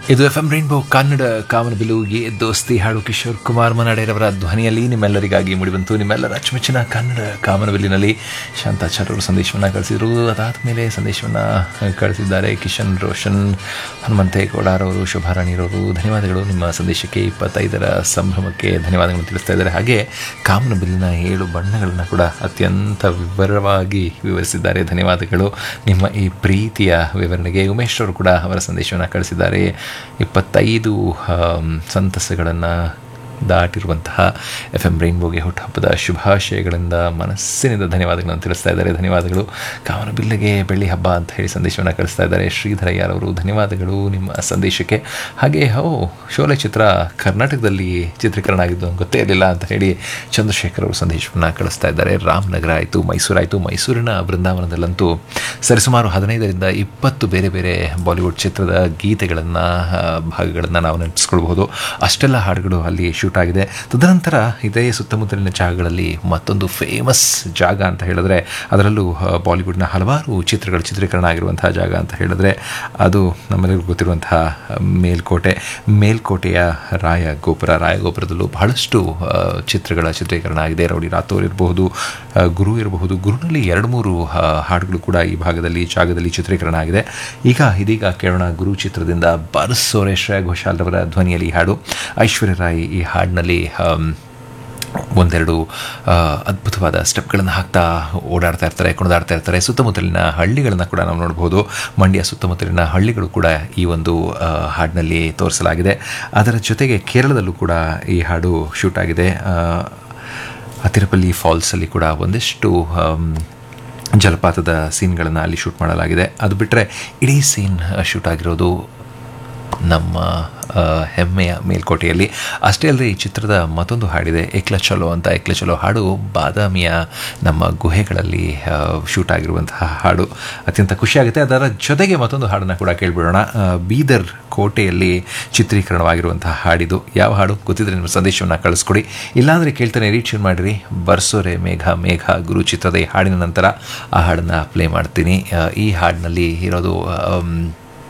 ಇದು F M rainbow Kannada ಕಾಮನಬಿಲು ಎ ದೋಸ್ತಿ ಹಾಡು ಕಿಶೋರ್ ಕುಮಾರ್ ಮನಾಡೆರವರ ಧ್ವನಿಯಲ್ಲಿ ನಿಮ್ಮೆಲ್ಲರಿಗಾಗಿ ಮುಡಿಬಂತು ನಿಮ್ಮೆಲ್ಲರ ಅಚ್ಚುಮೆಚ್ಚಿನ ಕನ್ನಡ ಕಾಮನಬಿಲ್ಲಿನಲ್ಲಿ ಶಾಂತಾಚಾರ್ಯರು ಸಂದೇಶವನ್ನು ಕಳಿಸಿದರು ಅದಾದ ಮೇಲೆ ಸಂದೇಶವನ್ನು ಕಳಿಸಿದ್ದಾರೆ ಕಿಶನ್ ರೋಷನ್ ಹನುಮಂತೇಗೌಡರವರು ಶುಭಾರಾಣಿರವರು ಧನ್ಯವಾದಗಳು ನಿಮ್ಮ ಸಂದೇಶಕ್ಕೆ ಇಪ್ಪತ್ತೈದರ ಸಂಭ್ರಮಕ್ಕೆ ಧನ್ಯವಾದಗಳನ್ನು ತಿಳಿಸ್ತಾ ಇದ್ದಾರೆ ಹಾಗೆ ಕಾಮನಬಿಲ್ಲಿನ ಏಳು ಬಣ್ಣಗಳನ್ನು ಕೂಡ ಅತ್ಯಂತ ವಿವರವಾಗಿ ವಿವರಿಸಿದ್ದಾರೆ ಧನ್ಯವಾದಗಳು ನಿಮ್ಮ ಈ ಪ್ರೀತಿಯ ವಿವರಣೆಗೆ ಉಮೇಶ್ ಅವರು ಕೂಡ ಅವರ ಸಂದೇಶವನ್ನು ಕಳಿಸಿದ್ದಾರೆ ಇಪ್ಪತ್ತೈದು ಆಮ್, ಸಂತಸಗಳನ್ನು ದಾಟಿರುವಂತಹ ಎಫ್ ಎಂ ರೈನ್ಬೋಗೆ ಹುಟ್ಟುಹಬ್ಬದ ಶುಭಾಶಯಗಳಿಂದ ಮನಸ್ಸಿನಿಂದ ಧನ್ಯವಾದಗಳನ್ನು ತಿಳಿಸ್ತಾ ಇದ್ದಾರೆ ಧನ್ಯವಾದಗಳು ಕಾಮನಬಿಲ್ಲಿಗೆ ಬೆಳ್ಳಿ ಹಬ್ಬ ಅಂತ ಹೇಳಿ ಸಂದೇಶವನ್ನು ಕಳಿಸ್ತಾ ಇದ್ದಾರೆ ಶ್ರೀಧರಯ್ಯರವರು ಧನ್ಯವಾದಗಳು ನಿಮ್ಮ ಸಂದೇಶಕ್ಕೆ ಹಾಗೆ ಓ ಶೋಲೆ ಚಿತ್ರ ಕರ್ನಾಟಕದಲ್ಲಿ ಚಿತ್ರೀಕರಣ ಆಗಿದ್ದು ನಂಗೆ ಗೊತ್ತೇ ಇರಲಿಲ್ಲ ಅಂತ ಹೇಳಿ ಚಂದ್ರಶೇಖರ್ ಅವರು ಸಂದೇಶವನ್ನು ಕಳಿಸ್ತಾ ಇದ್ದಾರೆ ರಾಮನಗರ ಆಯಿತು ಮೈಸೂರಾಯಿತು ಮೈಸೂರಿನ ಬೃಂದಾವನದಲ್ಲಂತೂ ಸರಿಸುಮಾರು ಹದಿನೈದರಿಂದ ಇಪ್ಪತ್ತು ಬೇರೆ ಬೇರೆ ಬಾಲಿವುಡ್ ಚಿತ್ರದ ಗೀತೆಗಳನ್ನು ಭಾಗಗಳನ್ನು ನಾವು ನೆನಪಿಸ್ಕೊಳ್ಬಹುದು ಅಷ್ಟೆಲ್ಲ ಹಾಡುಗಳು ಅಲ್ಲಿ ಶೂಟ್ ಆಗಿದೆ ತದನಂತರ ಇದೇ ಸುತ್ತಮುತ್ತಲಿನ ಜಾಗಗಳಲ್ಲಿ ಮತ್ತೊಂದು ಫೇಮಸ್ ಜಾಗ ಅಂತ ಹೇಳಿದ್ರೆ ಅದರಲ್ಲೂ ಆ, ಬಾಲಿವುಡ್ನ ಹಲವಾರು ಚಿತ್ರಗಳು ಚಿತ್ರೀಕರಣ ಆಗಿರುವಂತಹ ಜಾಗ ಅಂತ ಹೇಳಿದ್ರೆ ಅದು ನಮ್ಮೆಲ್ಲರಿಗೂ ಗೊತ್ತಿರುವಂತಹ ಮೇಲ್ಕೋಟೆ ಮೇಲ್ಕೋಟೆಯ ರಾಯ ಗೋಪುರ ರಾಯ ಗೋಪುರದಲ್ಲೂ ಬಹಳಷ್ಟು ಆ, ಚಿತ್ರಗಳ ಚಿತ್ರೀಕರಣ ಆಗಿದೆ ರೌಡಿ ರಾಥೋರ್ ಇರಬಹುದು ಆ, ಗುರು ಇರಬಹುದು ಗುರುನಲ್ಲಿ ಎರಡು ಮೂರು ಆ, ಹಾಡುಗಳು ಕೂಡ ಈ ಭಾಗದಲ್ಲಿ ಜಾಗದಲ್ಲಿ ಚಿತ್ರೀಕರಣ ಆಗಿದೆ ಈಗ ಇದೀಗ ಕೇಳೋಣ ಗುರು ಚಿತ್ರದಿಂದ ಬರ್ಸೋರೆ ಶ್ರೇಯಾ ಘೋಷಾಲ್ ರವರ ಧ್ವನಿಯಲ್ಲಿ ಈ ಹಾಡು ಐಶ್ವರ್ಯ ರಾಯ್ ಈ ಹಾಡಿನಲ್ಲಿ ಆಮ್, ಒಂದೆರಡು ಆ, ಅದ್ಭುತವಾದ ಸ್ಟೆಪ್ಗಳನ್ನು ಹಾಕ್ತಾ ಓಡಾಡ್ತಾ ಇರ್ತಾರೆ ಕುಣಿದಾಡ್ತಾ ಇರ್ತಾರೆ ಸುತ್ತಮುತ್ತಲಿನ ಹಳ್ಳಿಗಳನ್ನು ಕೂಡ ನಾವು ನೋಡ್ಬೋದು ಮಂಡ್ಯ ಸುತ್ತಮುತ್ತಲಿನ ಹಳ್ಳಿಗಳು ಕೂಡ ಈ ಒಂದು ಆ, ಹಾಡಿನಲ್ಲಿ ತೋರಿಸಲಾಗಿದೆ ಅದರ ಜೊತೆಗೆ ಕೇರಳದಲ್ಲೂ ಕೂಡ ಈ ಹಾಡು ಶೂಟ್ ಆಗಿದೆ ಆ, ಅತಿರಪಲ್ಲಿ ಫಾಲ್ಸಲ್ಲಿ ಕೂಡ ಒಂದಿಷ್ಟು ಆಮ್, ಜಲಪಾತದ ಸೀನ್ಗಳನ್ನು ಅಲ್ಲಿ ಶೂಟ್ ಮಾಡಲಾಗಿದೆ ಅದು ಬಿಟ್ಟರೆ ಇಡೀ ಸೀನ್ ಶೂಟ್ ಆಗಿರೋದು ನಮ್ಮ ಆ, ಹೆಮ್ಮೆಯ ಮೇಲ್ಕೋಟೆಯಲ್ಲಿ ಅಷ್ಟೇ ಅಲ್ಲದೆ ಈ ಚಿತ್ರದ ಮತ್ತೊಂದು ಹಾಡಿದೆ ಎಕ್ಲ ಚಲೋ ಅಂತ ಎಕ್ಲ ಚಲೋ ಹಾಡು ಬಾದಾಮಿಯ ನಮ್ಮ ಗುಹೆಗಳಲ್ಲಿ ಆ, ಶೂಟ್ ಆಗಿರುವಂತಹ ಹಾಡು ಅತ್ಯಂತ ಖುಷಿಯಾಗುತ್ತೆ ಅದರ ಜೊತೆಗೆ ಮತ್ತೊಂದು ಹಾಡನ್ನು ಕೂಡ ಕೇಳಿಬಿಡೋಣ ಆ, ಬೀದರ್ ಕೋಟೆಯಲ್ಲಿ ಚಿತ್ರೀಕರಣವಾಗಿರುವಂತಹ ಹಾಡಿದು ಯಾವ ಹಾಡು ಗೊತ್ತಿದ್ರೆ ನಿಮ್ಮ ಸಂದೇಶವನ್ನು ಕಳಿಸ್ಕೊಡಿ ಇಲ್ಲಾಂದರೆ ಕೇಳ್ತಾನೆ ರೀಟ್ಯೂನ್ ಮಾಡಿರಿ ಬರ್ಸೋರೆ ಮೇಘ ಮೇಘ ಗುರು ಚಿತ್ರದ ಈ ಹಾಡಿನ ನಂತರ ಆ ಹಾಡನ್ನು ಪ್ಲೇ ಮಾಡ್ತೀನಿ ಆ, ಈ ಹಾಡಿನಲ್ಲಿ ಇರೋದು ಆಮ್,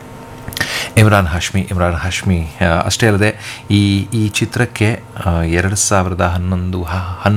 ಇಮ್ರಾನ್ ಹಾಶ್ಮಿ ಇಮ್ರಾನ್ ಹಾಶ್ಮಿ ಆ, ಅಷ್ಟೇ ಅಲ್ಲದೆ ಈ ಈ ಚಿತ್ರಕ್ಕೆ ಆ, ಎರಡು ಸಾವಿರದ ಹನ್ನೊಂದು ಹ- ಹನ್ನೊಂದು